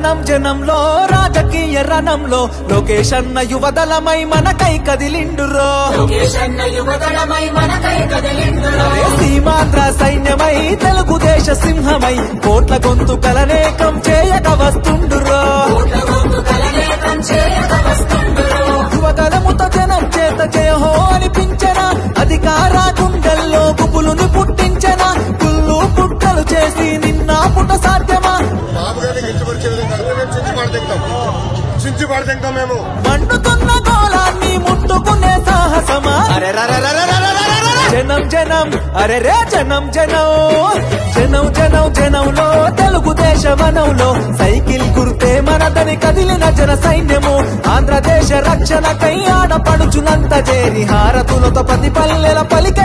జనం జనంలో రాజకీయ రణంలో లోకేష్ అన్న యువదళమై మనకై కదిలిండురో లోకేశన్న యువతరమై మనకై కదిలిందురో అరే సీమాంధ్ర సైన్యమై తెలుగుదేశ సింహమై కోట్ల గొంతు కలనేకం చేయక వస్తుండురో కోట్ల గొంతు కలనేకం చేయక వస్తుందురో యువతలముత జనం చేత జయహో అనిపించన అధికార గుండెల్లో గుబులుని పుట్టించన కుళ్ళు పుట్టలు చేసి నిన్న పుట సాధ్యమా బాబు గారిని గిట్టుపరిచే విధంగా మేము చించి పాడదింటాం చించి పాడదింటాం మేము మండుతున్న గోళాన్ని ముట్టుకునే సాహసమా జనం జనం అరే రే జనం జనం జనం జనం జనంలో తెలుగుదేశ వనంలో సైకిల్ గుర్తే మనదని కదిలిన జన సైన్యము ఆంధ్రదేశ రక్షణకై ఆడపడుచునంత చేరి హారతులతో ప్రతి పల్లెల పలికి